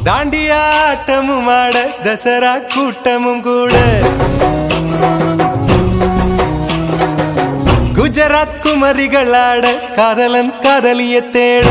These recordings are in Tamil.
தாண்டியாட்டமும் ஆட தசரா கூட்டமும் கூட குஜராத் குமரிகள் ஆட காதலன் காதலிய தேட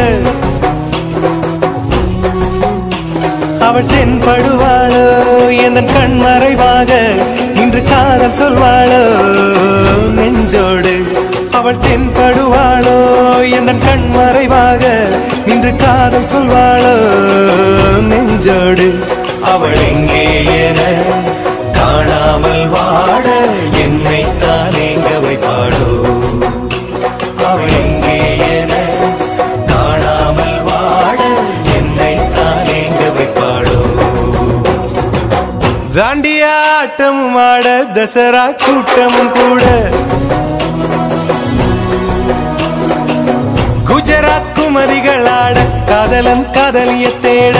அவள் தென்படுவாளோ என் கண் மறைவாக இன்று காதல் சொல்வாளோ நெஞ்சோடு அவள் தென்படுவாளோ என் கண் மறைவாக இன்று காதல் சொல்வாளோ நெஞ்சோடு அவள் எங்கே என காணாமல் வாட என்னை தான் எங்க வைப்பாளோ அவள் எங்கே என காணாமல் வாட என்னை தான் எங்க வைப்பாளோ தாண்டியாட்டமும் ஆட தசரா கூட்டமும் கூட குஜராத் குமரிகள் ஆட காதலன் காதலிய தேட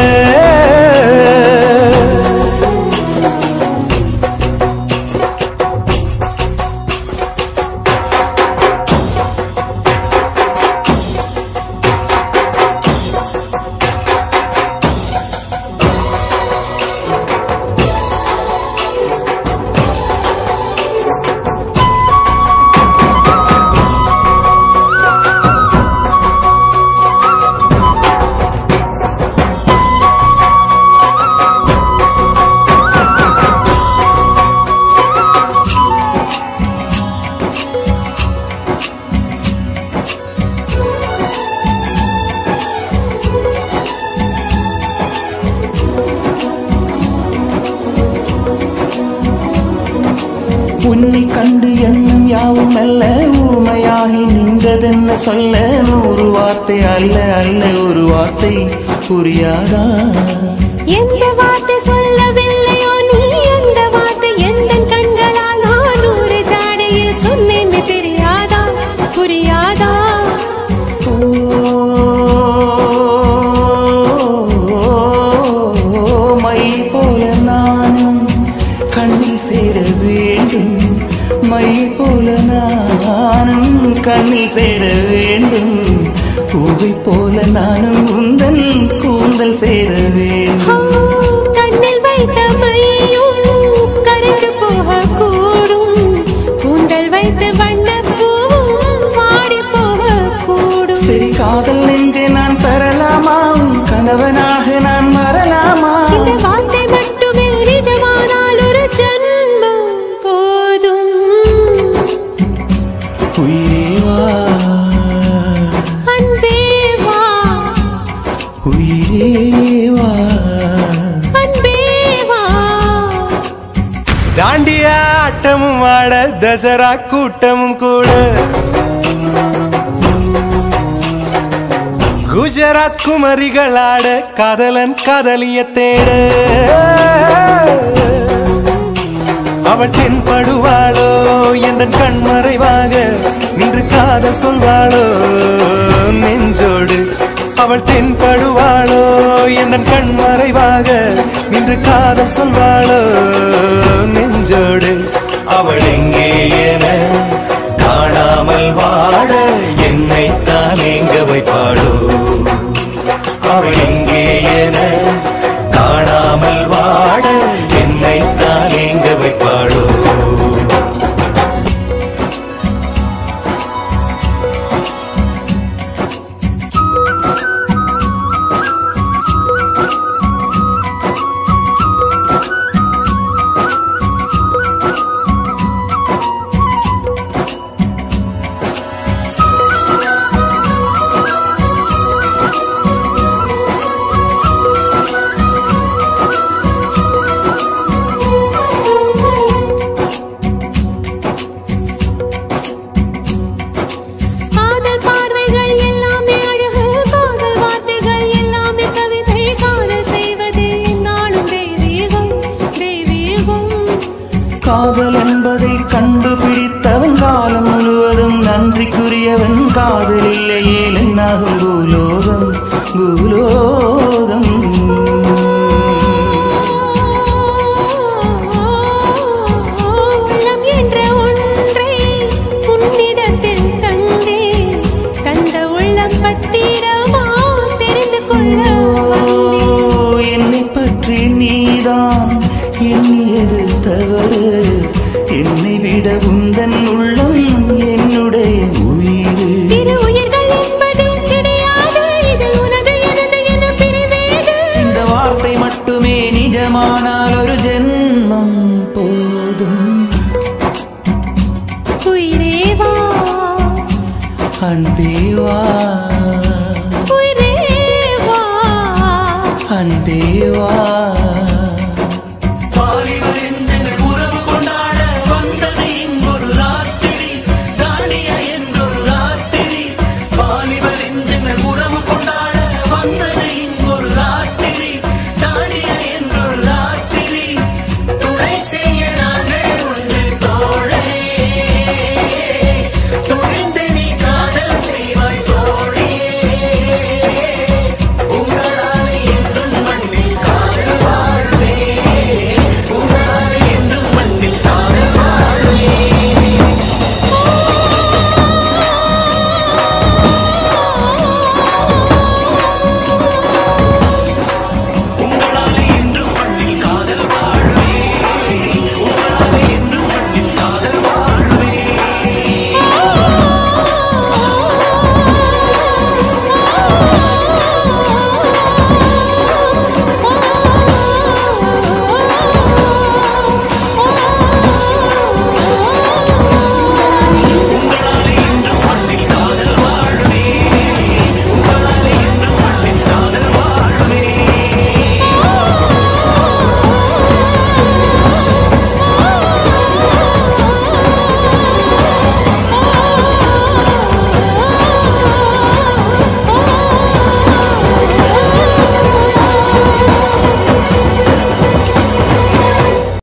உன்னை கண்டு எண்ணம் யாவும் அல்ல ஊமையாகி நின்றதென்ன சொல்ல நூறு வார்த்தை அல்ல அல்ல ஒரு வார்த்தை புரியாதா எந்த வார்த்தை சொல்லவில்லையோ நீ அந்த வார்த்தை எந்த கண்களால் நான் ஒரு ஜாடையில் சொன்னேன்னு தெரியாதா புரியாதா ஓ, மை போல நானும் கண்ணில் சேர வேண்டும் மை போல நானும் கண்ணில் சேர வேண்டும் பூவை போல நானும் உந்தன் கூந்தல் சேர ஆ, வேண்டும் கண்ணில் வைத்த மையும் கரைந்து போக கூடும் கூந்தல் வைத்து வண்ணப்பூவும் வாடி போக கூடும் சரி காதல் நெஞ்சே நான் பெறலாமா உன் கணவனாக நான் வரலாமா இந்த வார்த்தை மட்டுமே நிஜமானால் ஒரு ஜன்மம் போதும் உயிரே வா அன்பே வா உயிரே வா அன்பே வா தாண்டியாட்டமும் ஆட தசரா கூட்டமும் கூட குஜராத் குமரிகள் ஆட காதலன் காதலிய தேட அவள் தென்படுவாளோ எந்த கண் மறைவாக நின்று காதல் சொல்வாளோ நெஞ்சோடு அவள் தென்படுவாளோ எந்த கண் மறைவாக நின்று காதல் சொல்வாளோ நெஞ்சோடு அவள் எங்கே என காணாமல் வாட என்னை தான் எங்க வைப்பாளோ அவள் எங்கே என காணாமல் வாட என்னை தான் எங்க வைப்பாளோ காதல் பார்வைகள் எல்லாமே அழகு காதல் வார்த்தைகள் எல்லாமே கவிதை காதல் செய்வதே நாளும் தெய்வீகம் தெய்வீகம் காதல் என்பதை கண்டுபிடித்தவன் காலம் முழுவதும் நன்றிக்குரியவன் காதல் இல்லையே என்னாகும் பூலோகம் பூலோகம்